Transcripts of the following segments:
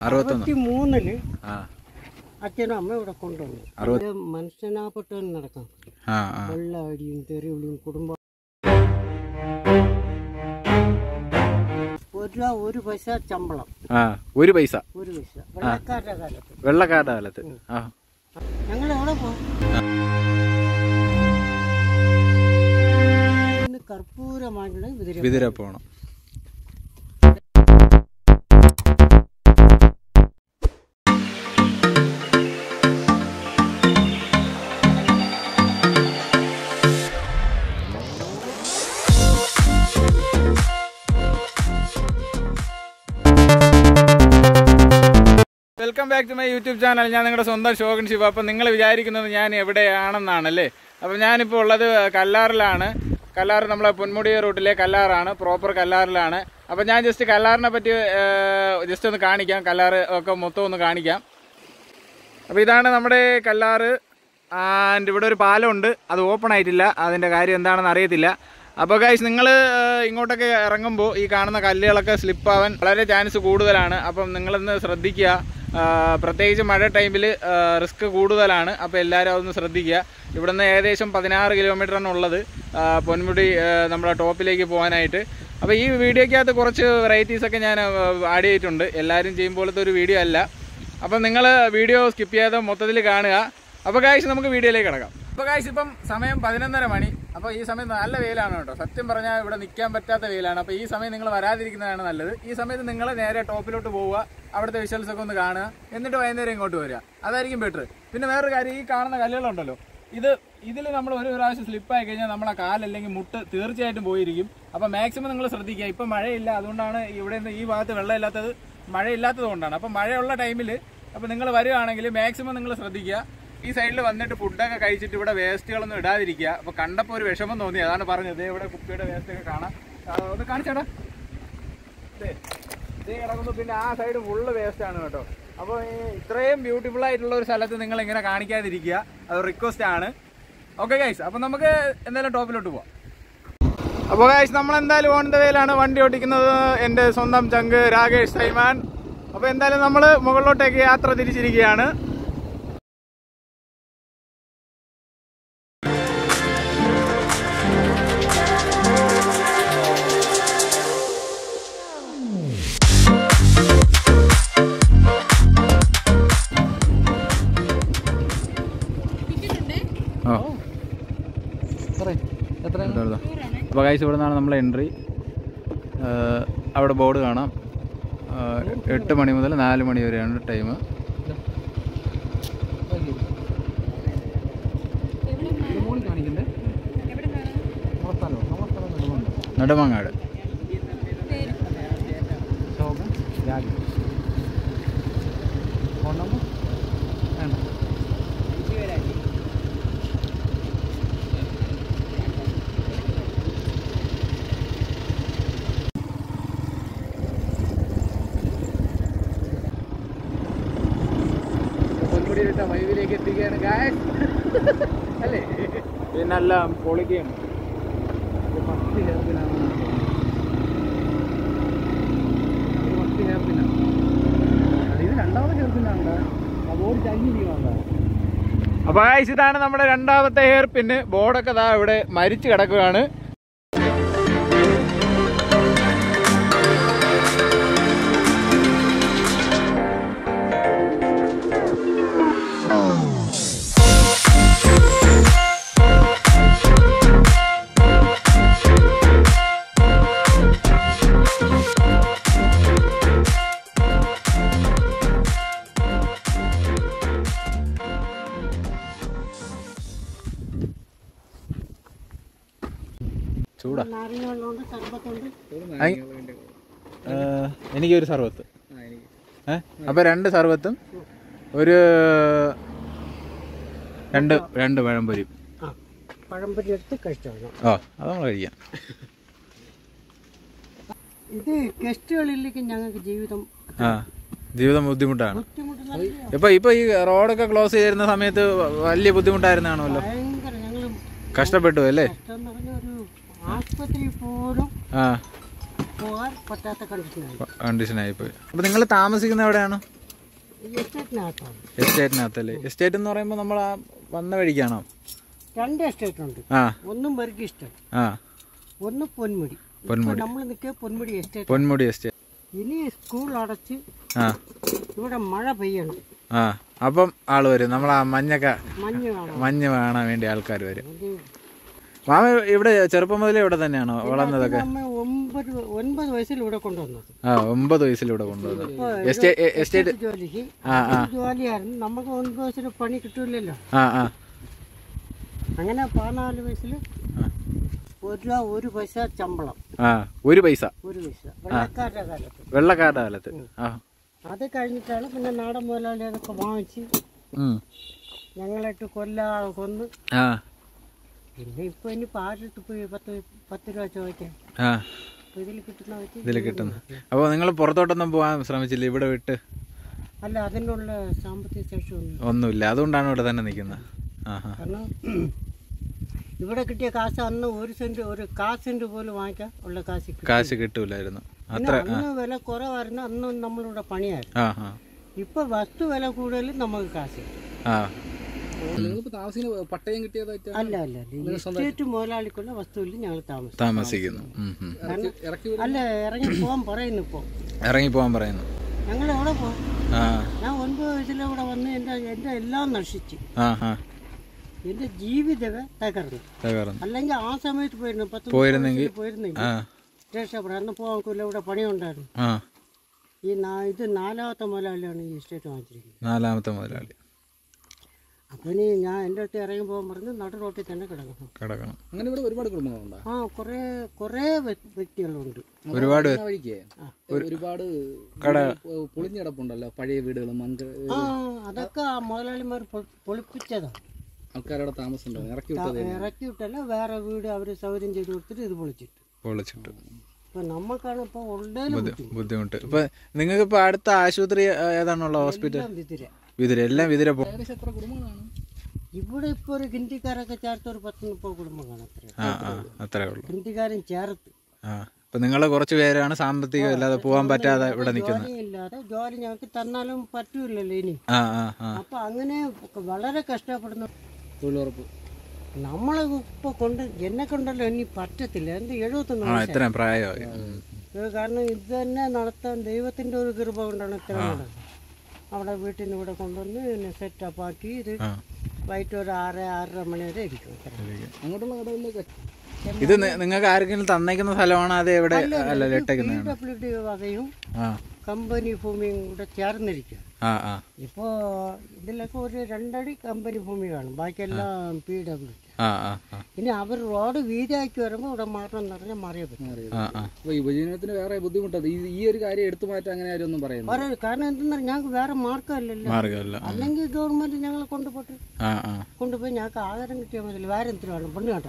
അറുപത്തൊന്ന് അറുപത്തി മൂന്നില് ആ അച്ഛനും അമ്മ ഇവിടെ കൊണ്ടുവന്നു അറുപത് ഇത് മനുഷ്യനാപ്പെട്ട് നടക്കാം ആ ആ വെള്ള അടിയും തെറിവിളിയും കുടുംബം ഒരു രൂപ ഒരു പൈസ ശമ്പളം ആ ഒരു പൈസ ഒരു പൈസ വെള്ളക്കാരുടെ കാലത്ത് വെള്ളക്കാരുടെ കാലത്ത് ആ ഞങ്ങൾ എവിടെ പോകും ഇന്ന് കർപ്പൂരമായിട്ടുള്ള വിതിര വിതിര പോണം welcome back to my YouTube channel ഞാൻ നിങ്ങളുടെ സ്വന്തം ഷോകൻ ശിവ അപ്പം നിങ്ങൾ വിചാരിക്കുന്നത് ഞാൻ എവിടെയാണെന്നാണല്ലേ അപ്പം ഞാനിപ്പോൾ ഉള്ളത് കല്ലാറിലാണ് കല്ലാർ നമ്മളെ പൊന്മുടി റൂട്ടിലെ കല്ലാറാണ് പ്രോപ്പർ കല്ലാറിലാണ് അപ്പം ഞാൻ ജസ്റ്റ് കല്ലാറിനെ പറ്റി ജസ്റ്റ് ഒന്ന് കാണിക്കാം കല്ലാറ് ഒക്കെ മൊത്തം ഒന്ന് കാണിക്കാം അപ്പോൾ ഇതാണ് നമ്മുടെ കല്ലാറ് ആൻഡ് ഇവിടെ ഒരു പാലമുണ്ട് അത് ഓപ്പൺ ആയിട്ടില്ല അതിൻ്റെ കാര്യം എന്താണെന്ന് അറിയത്തില്ല അപ്പോൾ ഗൈസ് നിങ്ങൾ ഇങ്ങോട്ടൊക്കെ ഇറങ്ങുമ്പോൾ ഈ കാണുന്ന കല്ലുകളൊക്കെ സ്ലിപ്പ് ആവാൻ വളരെ ചാൻസ് കൂടുതലാണ് അപ്പം നിങ്ങളൊന്ന് ശ്രദ്ധിക്കുക ആ, പ്രത്യേകിച്ച് മഴ ടൈമിൽ റിസ്ക് കൂടുതലാണ് അപ്പോൾ എല്ലാവരും അതൊന്ന് ശ്രദ്ധിക്കുക ഇവിടുന്ന് ഏകദേശം പതിനാറ് കിലോമീറ്ററാണ് ഉള്ളത് ആ, പൊന്മുടി ആ, നമ്മുടെ ടോപ്പിലേക്ക് പോകാനായിട്ട് അപ്പോൾ ഈ വീഡിയോയ്ക്കകത്ത് കുറച്ച് വെറൈറ്റീസ് ഒക്കെ ഞാൻ ആഡ് ചെയ്തിട്ടുണ്ട് എല്ലാവരും ചെയ്യുമ്പോഴത്തെ ഒരു വീഡിയോ അല്ല അപ്പം നിങ്ങൾ വീഡിയോ സ്കിപ്പ് ചെയ്യാതെ മൊത്തത്തിൽ കാണുക അപ്പോൾ കാഴ്ച നമുക്ക് വീഡിയോയിലേക്ക് കിടക്കാം അപ്പോൾ കാഴ്ച ഇപ്പം സമയം പതിനൊന്നര മണി അപ്പോൾ ഈ സമയം നല്ല വെയിലാണ് കേട്ടോ സത്യം പറഞ്ഞാൽ ഇവിടെ നിൽക്കാൻ പറ്റാത്ത വെയിലാണ് അപ്പോൾ ഈ സമയം നിങ്ങൾ വരാതിരിക്കുന്നതാണ് നല്ലത് ഈ സമയത്ത് നിങ്ങൾ നേരെ ടോപ്പിലോട്ട് പോവുക അവിടുത്തെ വിഷ്വൽസ് ഒക്കെ ഒന്ന് കാണുക എന്നിട്ട് വൈകുന്നേരം ഇങ്ങോട്ട് വരിക അതായിരിക്കും ബെറ്റർ പിന്നെ വേറൊരു കാര്യം ഈ കാണുന്ന കല്ലുകളുണ്ടല്ലോ ഇത് ഇതിൽ നമ്മൾ ഒരു പ്രാവശ്യം സ്ലിപ്പായി കഴിഞ്ഞാൽ നമ്മളെ കാലല്ലെങ്കിൽ മുട്ട് തീർച്ചയായിട്ടും പോയിരിക്കും അപ്പോൾ മാക്സിമം നിങ്ങൾ ശ്രദ്ധിക്കുക ഇപ്പം മഴയില്ല അതുകൊണ്ടാണ് ഇവിടെ നിന്ന് ഈ ഭാഗത്ത് വെള്ളമില്ലാത്തത് മഴയില്ലാത്തത് കൊണ്ടാണ് അപ്പം മഴയുള്ള ടൈമിൽ അപ്പോൾ നിങ്ങൾ വരുവാണെങ്കിൽ മാക്സിമം നിങ്ങൾ ശ്രദ്ധിക്കുക ഈ സൈഡിൽ വന്നിട്ട് ഫുഡൊക്കെ കഴിച്ചിട്ട് ഇവിടെ വേസ്റ്റുകളൊന്നും ഇടാതിരിക്കുക അപ്പോൾ കണ്ടപ്പോൾ ഒരു വിഷമം തോന്നി അതാണ് പറഞ്ഞത് ദേ ഇവിടെ കുപ്പിയുടെ വേസ്റ്റ് ഒക്കെ കാണാം ആ, ഒന്ന് കാണിച്ചേടാ ദേ, ദേ കിടക്കുന്നു പിന്നെ ആ സൈഡ് ഫുള്ള് വേസ്റ്റ് ആണ് കേട്ടോ അപ്പോൾ ഈ ഇത്രയും ബ്യൂട്ടിഫുൾ ആയിട്ടുള്ള ഒരു സ്ഥലത്ത് നിങ്ങൾ ഇങ്ങനെ കാണിക്കാതിരിക്കുക അത് റിക്വസ്റ്റ് ആണ് ഓക്കെ ഗൈസ് അപ്പോൾ നമുക്ക് എന്തായാലും ടോപ്പിലോട്ട് പോവാം അപ്പോൾ ഗൈസ് നമ്മൾ എന്തായാലും ഓൺ ദ വേയിലാണ് വണ്ടി ഓടിക്കുന്നത് എൻ്റെ സ്വന്തം ചങ്ക് രാകേഷ് സൈമാൻ അപ്പോൾ എന്തായാലും നമ്മൾ മുകളിലോട്ടേക്ക് യാത്ര തിരിച്ചിരിക്കുകയാണ് ഓ അപ്പോൾ ഗൈസ് ഇവിടെ നിന്നാണ് നമ്മളെ എൻട്രി അവിടെ ബോർഡ് കാണാം ആ, എട്ട് മണി മുതൽ നാല് മണി വരെയാണ് ടൈം നെടുമങ്ങാട് പൊന്മുടിയിലിട്ട വൈവിലേക്ക് എത്തിക്കുകയാണ് ഗായസ് അല്ലേ പിന്നെല്ലാം പൊളിക്കുകയാണ് ഇത് ഫസ്റ്റ് ഹെയർ പിന്നാണ് ഇത് ഫസ്റ്റ് ഹെയർ പിന്നാണ് അത് ഇത് രണ്ടാമത്തെ ഹെയർ പിന്നാണ് ബോർഡ് ചരിഞ്ഞിരിക്കുന്നുണ്ട് അപ്പൊ ഗായ്സ് ഇതാണ് നമ്മുടെ രണ്ടാമത്തെ ഹെയർ പിന്ന് ബോർഡൊക്കെ ദാ ഇവിടെ മരിച്ചു കിടക്കുകയാണ് ചൂടാ നാരങ്ങ വെള്ളമുണ്ട് സർബത്തുണ്ട് എനിക്കൊരു സർവത്ത് ഏ അപ്പൊ രണ്ട് സർവത്തും ഒരു രണ്ട് രണ്ട് പഴംപൊരിയും ആ പഴംപൊരി എടുത്ത് കഴിച്ചോളാം ഓ അത് നമ്മൾ കഴിക്കാം ഇത് ഗസ്റ്റുകളിലേക്ക് ഞങ്ങൾക്ക് ജീവിതം ആ ജീവിതം ബുദ്ധിമുട്ടാണ് ബുദ്ധിമുട്ട് നല്ല ഇപ്പൊ ഇപ്പൊ ഈ റോഡൊക്കെ ക്ലോസ് ചെയ്തിരുന്ന സമയത്ത് വലിയ ബുദ്ധിമുട്ടായിരുന്നാണല്ലോ ഭയങ്കര ഞങ്ങൾ കഷ്ടപ്പെട്ടു അല്ലേ കഷ്ടം എന്ന് പറഞ്ഞ ഒരു ആസ്പത്രിയിൽ പോലും ആ പോകാൻ പറ്റാത്ത കണ്ടീഷനായി കണ്ടീഷൻ ആയിപ്പോയി അപ്പൊ നിങ്ങൾ താമസിക്കുന്ന എവിടെയാണ് ഈ എസ്റ്റേറ്റിനകത്താണ് എസ്റ്റേറ്റിനകത്തല്ലേ എസ്റ്റേറ്റ് എന്ന് പറയുമ്പോൾ നമ്മൾ ആ വന്ന വഴിക്കാണോ രണ്ട് എസ്റ്റേറ്റ് ഉണ്ട് ആ ഒന്ന് മെർഗി എസ്റ്റേറ്റ് ആ ഒന്ന് പൊന്മുടി പൊന്മുടി. നമ്മൾ നിൽക്കുക പൊന്മുടി എസ്റ്റേറ്റ് പൊന്മുടി എസ്റ്റേറ്റ് ഇനി സ്കൂൾ അടച്ച് ആ ഇവിടെ മഴ പെയ്യണം ആ അപ്പം ആള് വരും നമ്മൾ ആ മഞ്ഞൊക്കെ മഞ്ഞ് കാണാം മഞ്ഞ് കാണാൻ വേണ്ടി ആൾക്കാർ വരും അത് മാമ ഇവിടെ ചെറുപ്പം മുതലേ ഇവിടെ തന്നെയാണോ വളർന്നതൊക്കെ അമ്മ ഒമ്പത് ഒൻപത് വയസ്സിൽ ഇവിടെ കൊണ്ടുവന്നത് ആ ഒമ്പത് വയസ്സിൽ ഇവിടെ കൊണ്ടുവന്നത് എസ്റ്റേറ്റ് എസ്റ്റേറ്റ് ജോലിക്ക് ആ ആ ജോലിയായിരുന്നു നമുക്ക് ഒൻപത് വയസ്സിൽ പണി കിട്ടൂലല്ലോ ആ ആ അങ്ങനെ പതിനാല് വയസ്സിൽ ഒരു രൂപ ഒരു പൈസ ശമ്പളം ആ ഒരു പൈസ ഒരു പൈസ വെള്ളക്കാരുടെ കാലത്ത് വെള്ളക്കാരുടെ കാലത്ത് ആ അത് കഴിഞ്ഞിട്ടാണ് പിന്നെ നാടൻ മുതലാളി അതൊക്കെ വാങ്ങിച്ച് ഉം. ഞങ്ങളിട്ട് കൊല്ലാ കൊന്ന് ആ പിന്നെ ഇപ്പൊ ഇനി പാടിട്ട് പോയി പത്ത് പത്ത് രൂപ ചോദിക്കാൻ ആ അപ്പൊ ഇതിൽ കിട്ടുന്ന വെച്ച് ഇതിൽ കിട്ടുന്നു അപ്പോൾ നിങ്ങൾ പുറത്തോട്ടൊന്നും പോകാൻ ശ്രമിച്ചില്ല ഇവിടെ വിട്ട് അല്ല അതിനുള്ള സാമ്പത്തിക ശേഷിയൊന്നും ഒന്നുമില്ല അതുകൊണ്ടാണ് ഇവിടെ തന്നെ നിൽക്കുന്നത് ആ ആ കാരണം ഇവിടെ കിട്ടിയ കാശ് അന്ന് ഒരു സെന്റ് ഒരു കാ സെന്റ് പോലും വാങ്ങിക്കാൻ ഉള്ള കാശ് കിട്ടും കാശ് കിട്ടൂലായിരുന്നു പിന്നെ അന്ന് വില കുറവായിരുന്നു അന്ന് നമ്മളിവിടെ പണിയായിരുന്നു ആ ആ ഇപ്പൊ വസ്തു വില കൂടുതലും നമുക്ക് കാശ് കിട്ടും ആ നിങ്ങളിപ്പോ താമസിക്കുന്ന പട്ടയം കിട്ടിയതായിട്ട് അല്ല അല്ല അല്ല ഈ എസ്റ്റേറ്റ് മുതലാളിക്കുള്ള വസ്തുവിൽ ഞങ്ങൾ താമസിക്കും താമസിക്കുന്നു ഉം, ഉം. കാരണം ഇറക്കി അല്ല ഇറങ്ങി പോകാൻ പറയുന്നു ഇപ്പൊ ഇറങ്ങി പോകാൻ പറയുന്നു ഞങ്ങൾ എവിടെ പോകും ആ ഞാൻ ഒൻപത് വയസ്സിലൂടെ വന്ന് എൻ്റെ എൻ്റെ എല്ലാം നശിച്ച് ആ ആ എൻ്റെ ജീവിതമേ തകർന്നു തകർന്നു അല്ലെങ്കിൽ ആ സമയത്ത് പോയിരുന്നു പത്ത് പോയിരുന്നെങ്കിൽ പോയിരുന്നെങ്കിൽ ആ രക്ഷപ്പെടാം അന്ന് പോകാൻ കൊല്ല ഇവിടെ പണിയുണ്ടായിരുന്നു ആ ഈ നാ- ഇത് നാലാമത്തെ മുതലാളിയാണ് ഈ എസ്റ്റേറ്റ് വാങ്ങിച്ചിരിക്കുന്നത് നാലാമത്തെ മുതലാളി അപ്പം ഇനി ഞാൻ എൻ്റെ അടുത്ത് ഇറങ്ങി പോകാൻ പറഞ്ഞു നടു റോട്ടിൽ തന്നെ കിടക്കണം കിടക്കണം അങ്ങനെ ഇവിടെ ഒരുപാട് കുടുംബങ്ങളുണ്ടോ ആ കുറേ കുറേ വ്യ- വ്യക്തികളുണ്ട് ഒരുപാട് ആ വഴിക്ക് ഒരുപാട് പൊ- പൊളിഞ്ഞ് കിടപ്പുണ്ടല്ലോ പഴയ വീടുകളും മൺക ആ അതൊക്കെ ആ മുതലാളിമാർ പൊ- പൊളിപ്പിച്ചതാണ് ആൾക്കാരവിടെ താമസം ഉണ്ടാവും ഇറക്കി വിട്ടത് ഇറക്കി വിട്ടല്ല വേറെ വീട് അവർ സൗകര്യം ചെയ്ത് കൊടുത്തിട്ട് ഇത് പൊളിച്ചിട്ട് പൊളിച്ചിട്ട് ഇപ്പം നമുക്കാണ് ഇപ്പോൾ ഉള്ളതിലും ബുദ്ധിമുട്ട് ഇപ്പൊ നിങ്ങൾക്ക് ഇപ്പൊ അടുത്ത ആശുപത്രി ആ, ഏതാണുള്ള ഹോസ്പിറ്റൽ വിതിര വിതിര എല്ലാം വിതിര പോ ഏകദേശം എത്ര കുടുംബങ്ങളാണ് ഇവിടെ ഇപ്പോൾ ഒരു ഹിന്ദിക്കാരൊക്കെ ചേർത്ത് ഒരു പത്ത് മുപ്പത് കുടുംബം കാണാം അത്രയും ആ ആ അത്രേ ഉള്ളൂ ഹിന്ദിക്കാരൻ ചേർത്ത് ആ അപ്പൊ നിങ്ങൾ കുറച്ച് പേരാണ് സാമ്പത്തികം ഇല്ലാതെ പോകാൻ പറ്റാതെ ഇവിടെ നിൽക്കുന്നത് ജോലിയില്ലാതെ ജോലി ഞങ്ങൾക്ക് തന്നാലും പറ്റൂലല്ലോ ഇനി ആ ആ ആ അപ്പൊ അങ്ങനെ വളരെ കഷ്ടപ്പെടുന്ന തൊഴിലുറപ്പ് നമ്മളെ ഇപ്പൊ കൊണ്ട് എന്നെ കൊണ്ടല്ലോ ഇനി പറ്റത്തില്ല എന്ത് എഴുപത്തൊന്ന് ആ ഇത്രയും പ്രായമായി ഉം. ഇത് കാരണം ഇത് തന്നെ നടത്താൻ ദൈവത്തിന്റെ ഒരു കൃപ കൊണ്ടാണ് ഇത്ര നടന്നത് അവിടെ വീട്ടിൽ നിന്ന് ഇവിടെ കൊണ്ടുവന്ന് പിന്നെ സെറ്റപ്പ് ആക്കി ഇത് ആ വൈകിട്ട് ഒരു ആറ് ആറര മണി വരെ ഇരിക്കും ഇത്ര. അങ്ങോട്ടുള്ള കടകളിലേക്ക് ഇത് നിങ്ങൾക്ക് ആർക്കെങ്കിലും തന്നേക്കുന്ന സ്ഥലമാണോ അത് എവിടെ അല്ല ഇട്ടേക്കുന്നത് പി ഡബ്ല്യു ഡി വകയും ആ കമ്പനി ഭൂമിയും കൂടെ ചേർന്നിരിക്കുക ആ ആ ഇപ്പോൾ ഇതിലൊക്കെ ഒരു രണ്ടടി കമ്പനി ഭൂമി കാണും ബാക്കിയെല്ലാം പി ഡബ്ല്യു ആ ആ ആ ഇനി അവർ റോഡ് വീതിയാക്കി വരുമ്പോൾ ഇവിടെ മാറ്റം എന്ന് പറഞ്ഞാൽ മാറിയേ പറ്റും ആ ആ അപ്പൊ യുവജനത്തിന് വേറെ ബുദ്ധിമുട്ടത് ഈ ഈ ഒരു കാര്യം എടുത്തു മാറ്റാൻ അങ്ങനെ ആരും ഒന്നും പറയുന്നു വേറെ കാരണം എന്തെന്ന് ഞങ്ങൾക്ക് വേറെ മാർഗ്ഗമല്ലല്ലോ മാർഗമല്ല അല്ലെങ്കിൽ ഗവൺമെന്റ് ഞങ്ങളെ കൊണ്ടുപോട്ട് ആ ആ കൊണ്ടുപോയി ഞങ്ങൾക്ക് ആഹാരം കിട്ടിയാൽ മതി വേറെ എന്തിനു വേണം പെണ്ണ് കേട്ടോ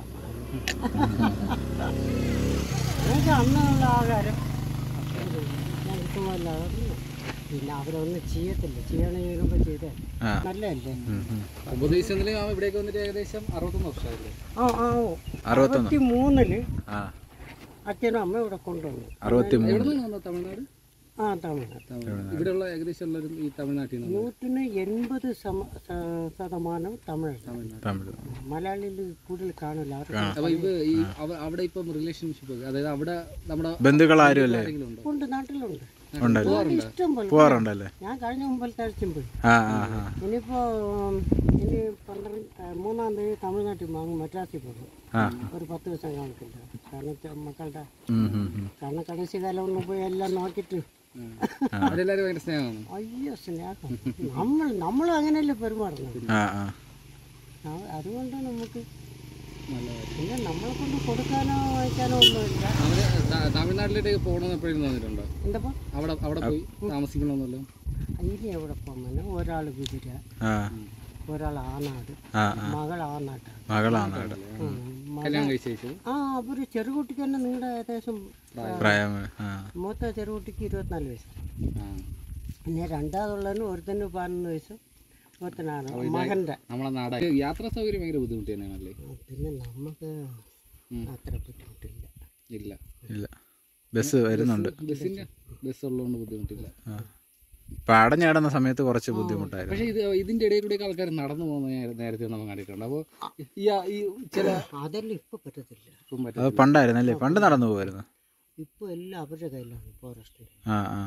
ഞങ്ങൾക്ക് അന്നുള്ള ആഹാരം ഞങ്ങൾക്ക് അല്ലാതെ പിന്നെ അവരൊന്നും ചെയ്യത്തില്ല ചെയ്യണ ചെയ്യുമ്പോൾ ചെയ്തേ ആ നല്ലതല്ലേ ഉം, ഉം. ഉപദേശിച്ചതിൽ ആ ഇവിടേക്ക് വന്നിട്ട് ഏകദേശം അറുപത്തൊന്ന് വർഷമായില്ലേ ആ ആ അറുപത്തൊന്ന് അറുപത്തി മൂന്നില് ആ അച്ഛനും അമ്മയും ഇവിടെ കൊണ്ടുവന്നു അറുപത്തി മൂന്ന് എവിടെ നിന്നാണ് തമിഴ്നാട് ആ തമിഴ്നാട് തമിഴ്നാട് ഇവിടെയുള്ള ഏകദേശം എല്ലാവരും ഈ തമിഴ്നാട്ടിൽ നിന്നാണ് നൂറ്റിന് എൺപത് സമ- സ- ശതമാനം തമിഴ് തമിഴ് മലയാളിയിൽ കൂടുതൽ കാണില്ല അവർക്ക് അപ്പൊ ഇപ്പൊ ഈ അവ- അവിടെ ഇപ്പം റിലേഷൻഷിപ്പ് അതായത് അവിടെ നമ്മുടെ ബന്ധുക്കളാരും അല്ലേ ആരെങ്കിലും ഉണ്ടോ ഉണ്ട് നാട്ടിലുണ്ട് ഉണ്ടല്ലേ ഇഷ്ടം പോലെ പോവാറുണ്ടല്ലേ ഞാൻ കഴിഞ്ഞ മുമ്പിൽ തഴച്ചും പോയി ആ ആ ആ ഇനിയിപ്പോ ഉം, ഇനി പന്ത്രണ്ട് ആ, മൂന്നാം തീയതി തമിഴ്നാട്ടിൽ വാങ്ങും മദ്രാസിൽ പോകും ആ ഒരു പത്ത് ദിവസം കാണിക്കില്ല കാരണം ചെ- മക്കളുടെ ഉം, ഉം, ഉം. കാരണം കടശി കാലം ഒന്ന് പോയി എല്ലാം നോക്കിയിട്ട് അവരെല്ലാവരും ഭയങ്കര സ്നേഹമാണ് അയ്യോ സ്നേഹം നമ്മൾ നമ്മളും അങ്ങനെയല്ലേ പെരുമാറുന്നത് ആ ആ ആ- അതുകൊണ്ട് നമുക്ക് പിന്നെ നമ്മളെ കൊണ്ട് കൊടുക്കാനോ വായിക്കാനോ ഒന്നുമില്ല അവര് ത- തമിഴ്നാട്ടിലേക്ക് പോകണമെന്ന് എപ്പോഴും തോന്നിയിട്ടുണ്ടോ എന്തപ്പോ അവിടെ അവിടെ പോയി താമസിക്കണമെന്നല്ലോ ഇനി എവിടെ പോകുമ്പോൾ ഒരാൾ വിതിര ആ ഒരാൾ ആനാട് ആ മകൾ ആനാട്ടാണ് മകളാണ് അവിടെ ഉം. മ- കല്യാണം കഴിച്ച ശേഷം ആ ഒരു ചെറുകുട്ടിക്ക് തന്നെ നിങ്ങളുടെ ഏകദേശം പ്രായം ആ മൂത്ത ചെറുകുട്ടിക്ക് ഇരുപത്തിനാല് വയസ്സ് ആ. പിന്നെ രണ്ടാമതുള്ളതിന് ഒരുത്തന് പതിനൊന്ന് വയസ്സ് ഒരുത്തനാണ് മകൻ്റെ നമ്മളെ നാട് യാത്രാ സൗകര്യം ഭയങ്കര ബുദ്ധിമുട്ട് തന്നെയാണല്ലേ പിന്നെ നമുക്ക് അത്ര ബുദ്ധിമുട്ടില്ല ഇല്ല ഇല്ല ബസ് വരുന്നുണ്ട് ബസ്സിന്റെ ബസ് ഉള്ളതുകൊണ്ട് ബുദ്ധിമുട്ടില്ല ആ ഇപ്പം അടഞ്ഞു കിടന്ന സമയത്ത് കുറച്ച് ബുദ്ധിമുട്ടായിരുന്നു പക്ഷേ ഇത് ഇതിന്റെ ഇടയിൽ കൂടെ ആൾക്കാർ നടന്നു പോകുന്നത് ഞാൻ നേരത്തെ നമ്മൾ കണ്ടിട്ടുണ്ട് അപ്പോൾ ഈ ഈ ചില അതെല്ലാം ഇപ്പൊ പറ്റത്തില്ല ഇപ്പം പറ്റും അത് പണ്ടായിരുന്നല്ലേ പണ്ട് നടന്നു പോകുമായിരുന്നു ഇപ്പൊ എല്ലാം അവരുടെ കയ്യിലാണ് ഫോറസ്റ്റ് ആ ആ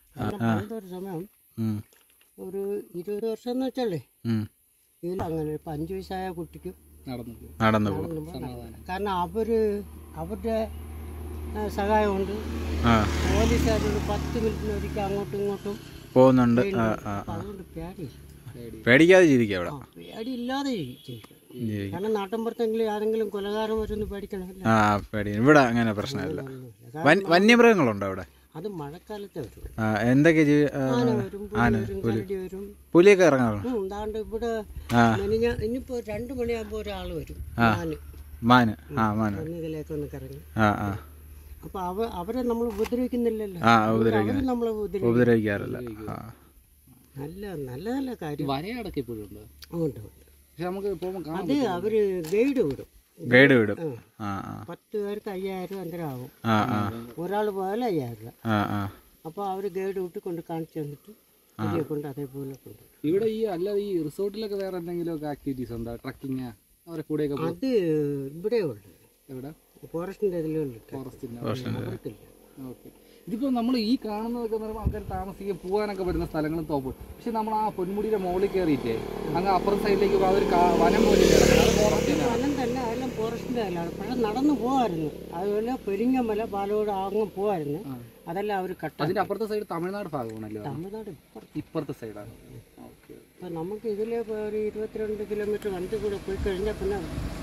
പണ്ടൊരു സമയം ഉം. ഒരു ഇരുപത് വർഷം എന്ന് വെച്ചല്ലേ ഉം. ഇതിൽ അങ്ങനെ ഇപ്പൊ അഞ്ചു വയസ്സായ കുട്ടിക്കും നടന്നു പോകും നടന്നു പോകും നടന്നു പോകാം. കാരണം അവര് അവരുടെ ആ, സഹായമുണ്ട് ആ പോലീസുകാരോട് പത്ത് മിനിറ്റിന് ഒരിക്കൽ അങ്ങോട്ടും ഇങ്ങോട്ടും പോകുന്നുണ്ട് ആ ആ അപ്പൊ അതുകൊണ്ട് പേടി പേടിക്കാതെ ജീവിക്കാം അവിടെ ആ പേടി ഇല്ലാതെ ജീവിക്കാം ജീവിക്കാം കാരണം നാട്ടിൻപുറത്തെങ്കിലും ആരെങ്കിലും കൊലകാരം വരുമെന്ന് പേടിക്കണമല്ല ആ പേടി ഇവിടെ അങ്ങനെ പ്രശ്നമില്ല വൻ വന്യമൃഗങ്ങളുണ്ടോ അവിടെ അത് മഴക്കാലത്തെ വരും ആ എന്തൊക്കെ ജീവി ആ, ആന വരും പുലി വരും കരടി വരും പുലിയൊക്കെ ഇറങ്ങാറുണ്ട് ഉം, ദാണ്ട് ഇവിടെ ആ. മെനിഞ്ഞ ഇനിയിപ്പോ രണ്ടു മണിയാകുമ്പോ ഒരാൾ വരും ഞാന് മാന് ആ മാന് ഒന്നിതിലേക്ക് ഒന്ന് കറങ്ങി ആ ആ അപ്പൊ അവ അവരെ നമ്മൾ ഉപദ്രവിക്കുന്നില്ലല്ലോ ആ അവര് ഉപദ്രവിക്കാൻ നമ്മളെ ഉപദ്രവിക്കും ഉപദ്രവിക്കാറില്ല ആ നല്ല നല്ല നല്ല കാര്യം വരയടക്കം ഇപ്പോഴും ഉണ്ട് ഉണ്ട് ഉണ്ട്. പക്ഷെ നമുക്ക് പോകുമ്പോൾ കാണാം അത് അവര് ഗൈഡ് വിടും ഗൈഡ് വിടും ആ ആ പത്ത് പേർക്ക് അയ്യായിരം അന്തരം ആവും ആ ആ ഒരാൾ പോയാൽ അയ്യായിരം രൂപ ആ ആ അപ്പോൾ അവർ ഗൈഡ് വിട്ട് കൊണ്ട് കാണിച്ചു തന്നിട്ട് ഇതിനെ കൊണ്ട് അതേപോലെ കൊണ്ട് ഇവിടെ ഈ അല്ലാതെ ഈ റിസോർട്ടിലൊക്കെ വേറെ എന്തെങ്കിലുമൊക്കെ ആക്ടിവിറ്റീസ് ഉണ്ടോ ട്രക്കിങ് അവരെ കൂടെയൊക്കെ പോകും അത് ഇവിടെ ഉണ്ട് എവിടെ ഫോറസ്റ്റിൻ്റെ ഇതിലുണ്ട് ഫോറസ്റ്റിൻ്റെ അവർക്കില്ല ഓക്കെ ഇതിപ്പോൾ നമ്മൾ ഈ കാണുന്നതൊക്കെ എന്ന് പറയുമ്പോൾ ആൾക്കാർ താമസിക്കാൻ പോകാനൊക്കെ വരുന്ന സ്ഥലങ്ങളും തോപ്പ് പക്ഷെ നമ്മൾ ആ പൊന്മുടിയുടെ മുകളിൽ കയറിയിട്ടേ അങ്ങ് അപ്പുറം സൈഡിലേക്ക് പോകുമ്പോൾ അതൊരു കാ- വനം പോലെ കിടക്കുന്നത്. അത് ഫോറസ്റ്റ് തന്നെയാണ് വനം തന്നെ അതെല്ലാം ഫോറസ്റ്റിൻ്റെ അതിലാണ് പക്ഷെ നടന്നു പോകാമായിരുന്നു അതുപോലെ പെരിങ്ങമല പാലോട് അങ്ങ് പോകാമായിരുന്നു അതെല്ലാം അവർ കട്ട അതിന്റെ അപ്പുറത്തെ സൈഡ് തമിഴ്നാട് ഭാഗമാണല്ലോ തമിഴ്നാട് ഇപ്പുറത്ത് ഇപ്പുറത്തെ സൈഡാണ് ഓക്കെ അപ്പം നമുക്ക് ഇതിലെ ഇപ്പൊ ഒരു ഇരുപത്തിരണ്ട് കിലോമീറ്റർ വണ്ടി കൂടെ പോയി കഴിഞ്ഞാൽ പിന്നെ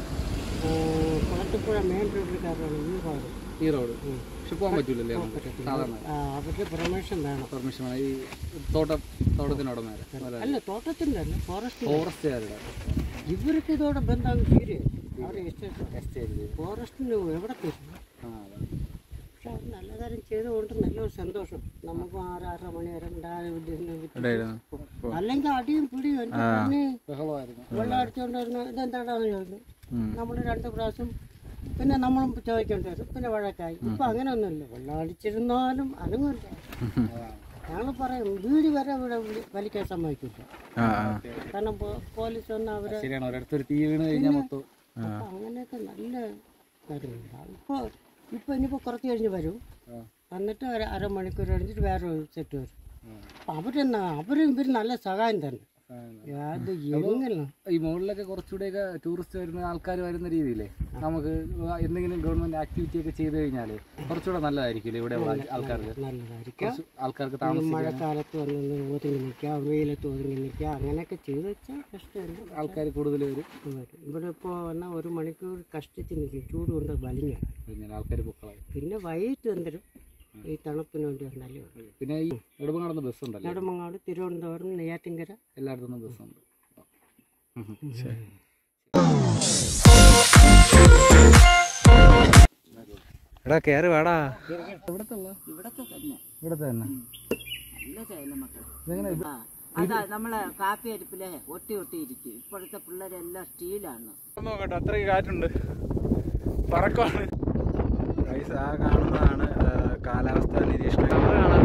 ആ, കുളത്തുപ്പുഴ മെയിൻ റോഡിൽ കയറണം ഈ ഭാഗം ഈ റോഡ് പക്ഷെ പോകാൻ പറ്റൂലല്ലേ നമുക്ക് സാധാരണ ആ, അവരുടെ പെർമിഷൻ വേണം പെർമിഷൻ വേണം ഈ തോട്ടം തോട്ടത്തിനോട് മേലെ അല്ല തോട്ടത്തിൻ്റെ അല്ല ഫോറസ്റ്റ് ഫോറസ്റ്റുകാരുടെ ഇവർക്ക് ഇതോടെ ബന്ധം തീരെ അവരെ ഇഷ്ടം എസ്റ്റേറ്റ് ഫോറസ്റ്റിന് എവിടെ തരും ആ അതെ പക്ഷെ അവർ നല്ല കാര്യം ചെയ്തുകൊണ്ട് നല്ലൊരു സന്തോഷം നമുക്ക് ആറാറര മണി വരെ ഉണ്ടാകും ഇവിടെയായിരുന്നു അല്ലെങ്കിൽ അടിയും പിടിയും എൻ്റെ പൊന്നേ ബഹളമായിരുന്നു വെള്ളം അടിച്ചുകൊണ്ട് വരുന്ന ഇതെന്താണെന്ന് ചോദിക്കും നമ്മൾ രണ്ട് പ്രാവശ്യം പിന്നെ നമ്മളും ചോദിക്കേണ്ടി വരും പിന്നെ വഴക്കായി ഇപ്പം അങ്ങനെയൊന്നുമില്ല വെള്ളം അടിച്ചിരുന്നാലും അനങ്ങില്ല ഞങ്ങൾ പറയും വീട് വരെ ഇവിടെ വിളി- വലിക്കാൻ സമ്മതിക്കില്ല ആ ആ കാരണം പോ- പോലീസ് വന്ന് അവരെ ശരിയാണ് ഒരിടത്തൊരു തീ വീണ് കഴിഞ്ഞാൽ മൊത്തം അപ്പം അങ്ങനെയൊക്കെ നല്ല കാര്യങ്ങളുണ്ട് ഇപ്പോൾ ഇപ്പോൾ ഇനിയിപ്പോൾ കുറച്ച് കഴിഞ്ഞ് വരും വന്നിട്ട് ഒരു അരമണിക്കൂർ കഴിഞ്ഞിട്ട് വേറെ ഒരു സെറ്റ് വരും അപ്പം അവരെന്നാ അവരും ഇവർ നല്ല സഹായം തന്നെ അത് എങ്ങനെ ഈ മുകളിലൊക്കെ കുറച്ചുകൂടെയൊക്കെ ടൂറിസ്റ്റ് വരുന്ന ആൾക്കാർ വരുന്ന രീതിയിലേ നമുക്ക് എന്തെങ്കിലും ഗവൺമെന്റ് ആക്ടിവിറ്റി ഒക്കെ ചെയ്ത് കഴിഞ്ഞാൽ കുറച്ചുകൂടെ നല്ലതായിരിക്കും ഇവിടെ ഉള്ള ആൾക്കാർക്ക് നല്ലതായിരിക്കും കുറച്ച് ആൾക്കാർക്ക് ഈ താമസിക്കാൻ മഴക്കാലത്ത് വന്ന് ഒതുങ്ങി നിൽക്കുക വെയിലത്ത് ഒതുങ്ങി നിൽക്കുക അങ്ങനെയൊക്കെ ചെയ്ത് വെച്ചാൽ പ്രശ്നമില്ല ആൾക്കാർ കൂടുതൽ വരും വരും. ഇവിടെ ഇപ്പോൾ വന്നാൽ ഒരു മണിക്കൂർ കഷ്ടിച്ച് നിൽക്കും ചൂട് കൊണ്ട് വലിഞ്ഞ പിന്നെ ആൾക്കാർ പൊക്കളായി പിന്നെ വൈകിട്ട് എന്തരും ഈ തണുപ്പിന് വേണ്ടി വന്നാലേ ഉള്ളൂ പിന്നെ ഈ നെടുമങ്ങാടുന്ന ബസ് ഉണ്ടല്ലോ നെടുമങ്ങാട് തിരുവനന്തപുരം നെയ്യാറ്റിൻകര എല്ലായിടത്തും ബസ്സുണ്ട് എടാ കയറി വാടാ ഇവിടത്തെ ഇവിടത്തെ തന്നെ ഇവിടത്തെ തന്നെ നല്ല ചേലമക്കൾ ഇതെങ്ങനെ അതാ നമ്മളെ കാപ്പി അടുപ്പിലെ ഒട്ടി ഒട്ടി ഇരിക്കും ഇപ്പോഴത്തെ പിള്ളേരെല്ലാം സ്റ്റീലാണ് നോക്കട്ടെ അത്രയ്ക്ക് കാറ്റുണ്ട് പറക്കമാണ് ഗൈസ് ആ കാണുന്നതാണ് ആ, കാലാവസ്ഥ നിരീക്ഷണം ക്യാമറ കാണാൻ